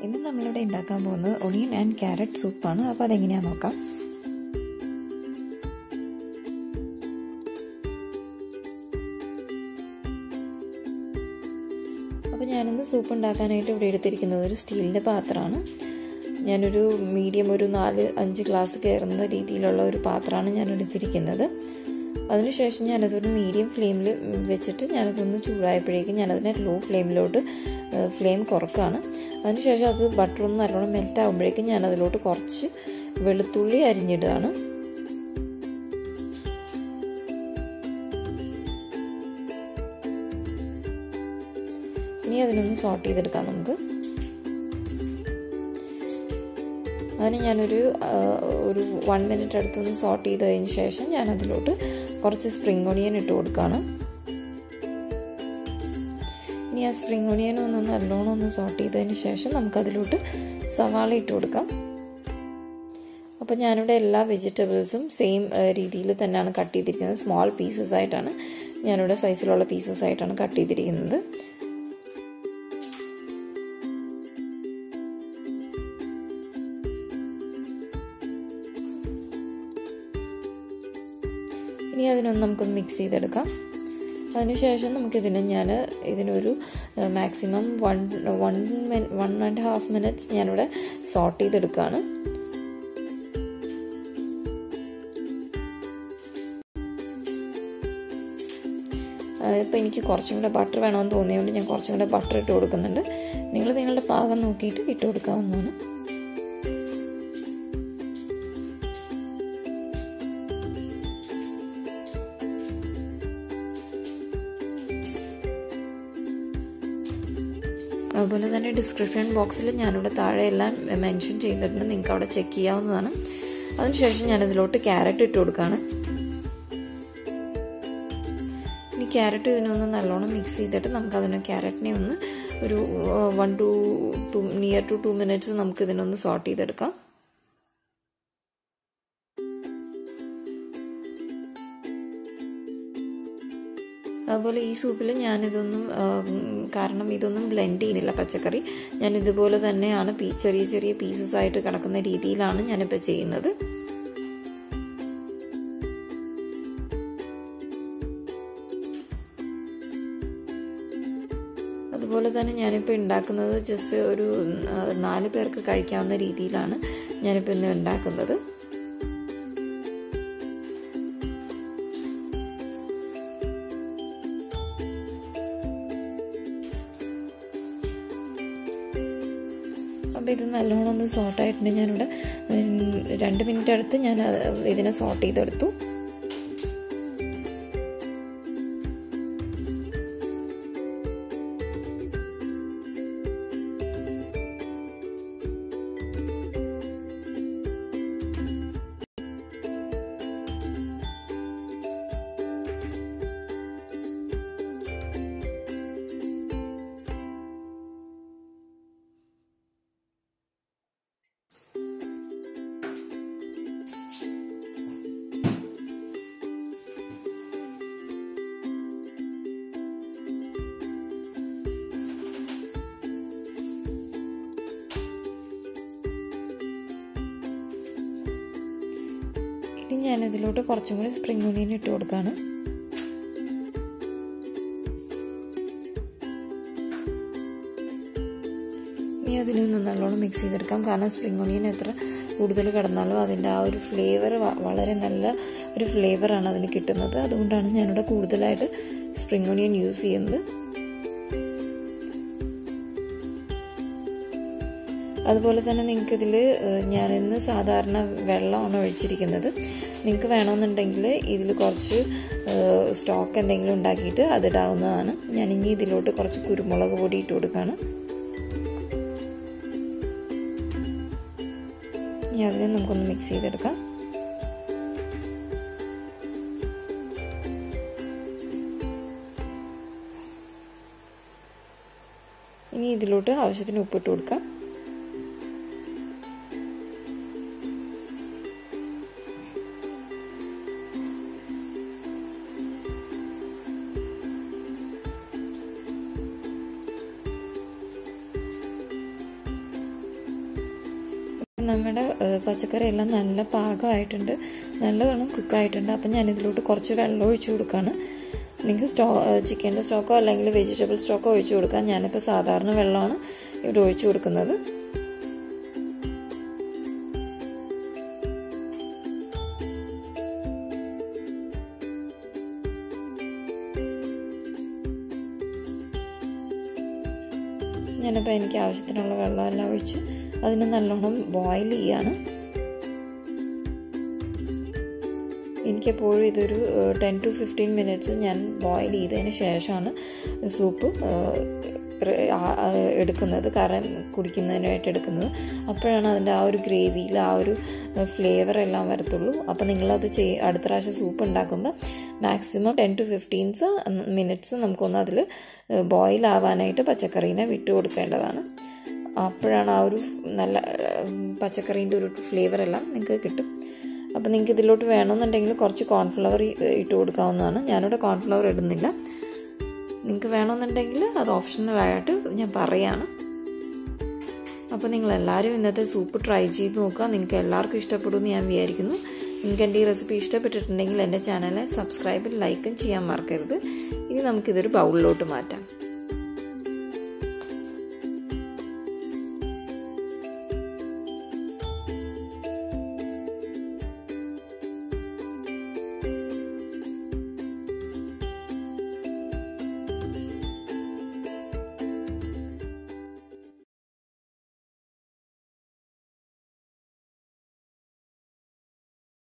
ഇന്ന് നമ്മളിവിടെ ഉണ്ടാക്കാൻ പോകുന്നത് ഒണിയൻ ആൻഡ് ക്യാരറ്റ് സൂപ്പാണ് അപ്പോൾ അതെങ്ങനെയാണെന്ന് നോക്കാം അപ്പോൾ ഞാനിന്ന് സൂപ്പ് ഉണ്ടാക്കാനായിട്ട് ഇവിടെ എടുത്തിരിക്കുന്നത് ഒരു സ്റ്റീലിൻ്റെ പാത്രമാണ് ഞാനൊരു മീഡിയം ഒരു നാല് അഞ്ച് ഗ്ലാസ് കയറുന്ന രീതിയിലുള്ള ഒരു പാത്രമാണ് ഞാൻ എടുത്തിരിക്കുന്നത് അതിനുശേഷം ഞാനതൊരു മീഡിയം ഫ്ലെയിമിൽ വെച്ചിട്ട് ഞാനതൊന്ന് ചൂടായപ്പോഴേക്കും ഞാനതിനെ ലോ ഫ്ലെയിമിലോട്ട് ഫ്ലെയിം കുറക്കുകയാണ് അതിനുശേഷം അത് ബട്ടർ ഒന്ന് നല്ലോണം മെൽറ്റ് ആകുമ്പോഴേക്കും ഞാൻ അതിലോട്ട് കുറച്ച് വെളുത്തുള്ളി അരിഞ്ഞിടുകയാണ് ഇനി അതിനൊന്ന് സോട്ട് ചെയ്തെടുക്കാം നമുക്ക് അതിന് ഞാനൊരു ഒരു വൺ മിനിറ്റ് അടുത്തൊന്ന് സോട്ട് ചെയ്ത് കഴിഞ്ഞ ശേഷം ഞാൻ അതിലോട്ട് കുറച്ച് സ്പ്രിംഗ് ഒണിയൻ ഇട്ട് കൊടുക്കുകയാണ് ഇനി ആ സ്പ്രിംഗ് ഒണിയൻ ഒന്ന് നല്ലോണം ഒന്ന് സോട്ട് ചെയ്തതിന് ശേഷം നമുക്കതിലോട്ട് സവാള ഇട്ട് കൊടുക്കാം അപ്പോൾ ഞാനിവിടെ എല്ലാ വെജിറ്റബിൾസും സെയിം രീതിയിൽ തന്നെയാണ് കട്ട് ചെയ്തിരിക്കുന്നത് സ്മോൾ പീസസ് ആയിട്ടാണ് ഞാനിവിടെ സൈസിലുള്ള പീസസ് ആയിട്ടാണ് കട്ട് ചെയ്തിരിക്കുന്നത് ഇനി അതിനൊന്ന് നമുക്കൊന്ന് മിക്സ് ചെയ്തെടുക്കാം അതിനുശേഷം നമുക്കിതിന് ഞാൻ ഇതിനൊരു maximum one one one and half minutes ഞാനിവിടെ സോട്ട് ചെയ്തെടുക്കുകയാണ് ഇപ്പോൾ എനിക്ക് കുറച്ചും കൂടെ ബട്ടർ വേണമെന്ന് തോന്നിയതുകൊണ്ട് ഞാൻ കുറച്ചും കൂടെ ബട്ടർ ഇട്ട് കൊടുക്കുന്നുണ്ട് നിങ്ങൾ നിങ്ങളുടെ പാകം നോക്കിയിട്ട് ഇട്ട് കൊടുക്കാവുന്നതാണ് അതുപോലെ തന്നെ ഡിസ്ക്രിപ്ഷൻ ബോക്സിൽ ഞാനിവിടെ താഴെ എല്ലാം മെൻഷൻ ചെയ്തിട്ടുണ്ട് നിങ്ങൾക്ക് അവിടെ ചെക്ക് ചെയ്യാവുന്നതാണ് അതിനുശേഷം ഞാനിതിലോട്ട് ക്യാരറ്റ് ഇട്ട് കൊടുക്കുകയാണ് ഇനി ക്യാരറ്റ് ഇതിനൊന്ന് നല്ലോണം മിക്സ് ചെയ്തിട്ട് നമുക്ക് അതിന് ക്യാരറ്റിനെ ഒന്ന് ഒരു one two two near two two minutes നമുക്ക് ഇതിനൊന്ന് സോട്ട് ചെയ്തെടുക്കാം അതുപോലെ ഈ സൂപ്പിൽ ഞാനിതൊന്നും കാരണം ഇതൊന്നും ബ്ലെൻഡ് ചെയ്യുന്നില്ല പച്ചക്കറി ഞാൻ ഇതുപോലെ തന്നെയാണ് ചെറിയ ചെറിയ പീസസ് ആയിട്ട് കിടക്കുന്ന രീതിയിലാണ് ഞാനിപ്പോൾ ചെയ്യുന്നത് അതുപോലെ തന്നെ ഞാനിപ്പോൾ ഉണ്ടാക്കുന്നത് ജസ്റ്റ് ഒരു നാല് പേർക്ക് കഴിക്കാവുന്ന രീതിയിലാണ് ഞാനിപ്പോൾ ഇന്ന് ഉണ്ടാക്കുന്നത് അപ്പോൾ ഇത് നല്ലോണം ഒന്ന് സോട്ടായിട്ടുണ്ട് ഞാനിവിടെ രണ്ട് മിനിറ്റ് അടുത്ത് ഞാൻ ഇതിനെ സോട്ട് ചെയ്തെടുത്തു ഇനി ഞാൻ ഇതിലോട്ട് കുറച്ചും കൂടി സ്പ്രിംഗ് ഒനിയൻ ഇട്ട് കൊടുക്കുകയാണ് ഇനി അതിനൊന്ന് നല്ലോണം മിക്സ് ചെയ്തെടുക്കാം കാരണം സ്പ്രിംഗ് ഒനിയൻ എത്ര കൂടുതൽ കിടന്നാലും അതിൻ്റെ ആ ഒരു ഫ്ലേവർ വളരെ നല്ല ഒരു ഫ്ലേവറാണ് അതിന് കിട്ടുന്നത് അതുകൊണ്ടാണ് ഞാനിവിടെ കൂടുതലായിട്ട് സ്പ്രിംഗ് ഒനിയൻ യൂസ് ചെയ്യുന്നത് അതുപോലെ തന്നെ നിങ്ങൾക്ക് ഇതിൽ ഞാനിന്ന് സാധാരണ വെള്ളമാണ് ഒഴിച്ചിരിക്കുന്നത് നിങ്ങൾക്ക് വേണമെന്നുണ്ടെങ്കിൽ ഇതിൽ കുറച്ച് സ്റ്റോക്ക് എന്തെങ്കിലും ഉണ്ടാക്കിയിട്ട് അതിടാവുന്നതാണ് ഞാൻ ഇനി ഇതിലോട്ട് കുറച്ച് കുരുമുളക് പൊടി ഇട്ട് കൊടുക്കുകയാണ് ഇനി അതിനെ നമുക്കൊന്ന് മിക്സ് ചെയ്തെടുക്കാം ഇനി ഇതിലോട്ട് ആവശ്യത്തിന് ഉപ്പിട്ട് കൊടുക്കാം നമ്മുടെ പച്ചക്കറി എല്ലാം നല്ല പാകമായിട്ടുണ്ട് നല്ലവണ്ണം കുക്കായിട്ടുണ്ട് അപ്പം ഞാൻ ഇതിലോട്ട് കുറച്ച് വെള്ളം ഒഴിച്ചു കൊടുക്കുകയാണ് നിങ്ങൾക്ക് സ്റ്റോ ചിക്കൻ്റെ സ്റ്റോക്കോ അല്ലെങ്കിൽ വെജിറ്റബിൾ സ്റ്റോക്കോ ഒഴിച്ചു കൊടുക്കാം ഞാനിപ്പോൾ സാധാരണ വെള്ളമാണ് ഇവിടെ ഒഴിച്ചു കൊടുക്കുന്നത് ഞാനിപ്പോൾ എനിക്ക് ആവശ്യത്തിനുള്ള വെള്ളമെല്ലാം ഒഴിച്ച് അതിന് നല്ലോണം ബോയിൽ ചെയ്യാണ് എനിക്കെപ്പോഴും ഇതൊരു ടെൻ ടു ഫിഫ്റ്റീൻ മിനിറ്റ്സ് ഞാൻ ബോയിൽ ചെയ്തതിന് ശേഷമാണ് സൂപ്പ് എടുക്കുന്നത് കാരണം കുടിക്കുന്നതിനായിട്ട് എടുക്കുന്നത് അപ്പോഴാണ് അതിൻ്റെ ആ ഒരു ഗ്രേവിയിൽ ആ ഒരു ഫ്ലേവർ എല്ലാം വരത്തുള്ളൂ അപ്പോൾ നിങ്ങളത് ചെയ് അടുത്ത പ്രാവശ്യം സൂപ്പ് ഉണ്ടാക്കുമ്പോൾ maximum ten to fifteens minutes നമുക്കൊന്ന് അതിൽ ബോയിൽ ആവാനായിട്ട് പച്ചക്കറീനെ വിട്ടു കൊടുക്കേണ്ടതാണ് അപ്പോഴാണ് ആ ഒരു നല്ല പച്ചക്കറീൻ്റെ ഒരു ഫ്ലേവർ എല്ലാം നിങ്ങൾക്ക് കിട്ടും അപ്പോൾ നിങ്ങൾക്ക് ഇതിലോട്ട് വേണമെന്നുണ്ടെങ്കിൽ കുറച്ച് കോൺഫ്ലവർ ഇട്ട് കൊടുക്കാവുന്നതാണ് ഞാനിവിടെ കോൺഫ്ലവർ ഇടുന്നില്ല നിങ്ങൾക്ക് വേണമെന്നുണ്ടെങ്കിൽ അത് ഓപ്ഷണലായിട്ട് ഞാൻ പറയാണ് അപ്പോൾ നിങ്ങൾ എല്ലാവരും ഇന്നത്തെ സൂപ്പ് ട്രൈ ചെയ്ത് നോക്കുക നിങ്ങൾക്ക് എല്ലാവർക്കും ഇഷ്ടപ്പെടുമെന്ന് ഞാൻ വിചാരിക്കുന്നു നിങ്ങൾക്ക് എൻ്റെ ഈ റെസിപ്പി ഇഷ്ടപ്പെട്ടിട്ടുണ്ടെങ്കിൽ എൻ്റെ ചാനൽ സബ്സ്ക്രൈബും ലൈക്കും ചെയ്യാൻ മറക്കരുത് ഇനി നമുക്കിതൊരു ബൗളിലോട്ട് മാറ്റാം